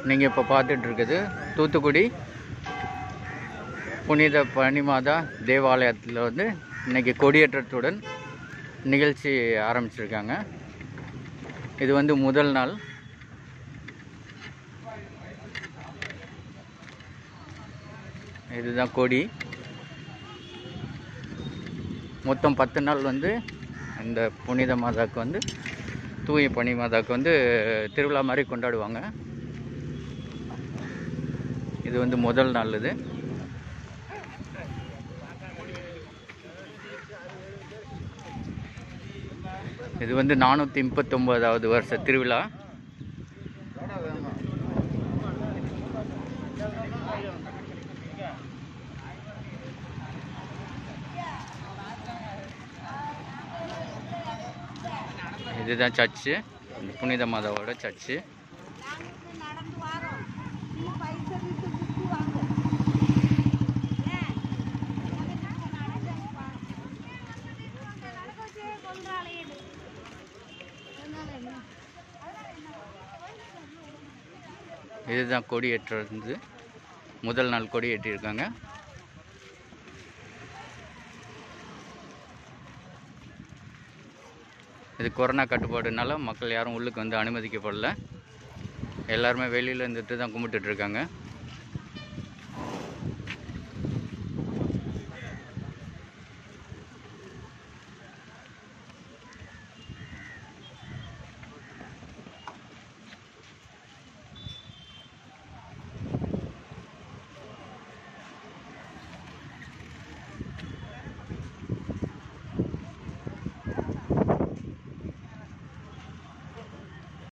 நீங்கள் இப்போ பார்த்துட்டு இருக்குது தூத்துக்குடி புனித பனிமாதா தேவாலயத்தில் வந்து இன்னைக்கு கொடியேற்றத்துடன் நிகழ்ச்சி ஆரம்பிச்சிருக்காங்க இது வந்து முதல் நாள் இதுதான் கொடி மொத்தம் பத்து நாள் வந்து இந்த புனித மாதாவுக்கு வந்து தூய பனி மாதாவுக்கு வந்து திருவிழா மாதிரி கொண்டாடுவாங்க இது வந்து முதல் நாள் இது இது வந்து நானூற்றி முப்பத்தொம்போதாவது வருஷ திருவிழா இதுதான் சர்ச்சு இந்த புனித மாதாவோட சர்ச்சு நாங்க நடந்து வரோம் நீ பைசா விட்டு புக்கு வாங்க ஏன்? அது நாங்க நடந்து வரோம். நடக்க வச்சே கொல்றாளே. அதனால என்ன? இதுதான் கொடி ஏற்றுறது முதல் நாள் கொடி ஏற்றிருக்காங்க இது கொரோனா கட்டுப்பாடுனால மக்கள் யாரும் உள்ளுக்கு வந்து அனுமதிக்கப்படல எல்லாருமே வெளியில் இருந்துட்டு தான் கும்பிட்டுட்டு இருக்காங்க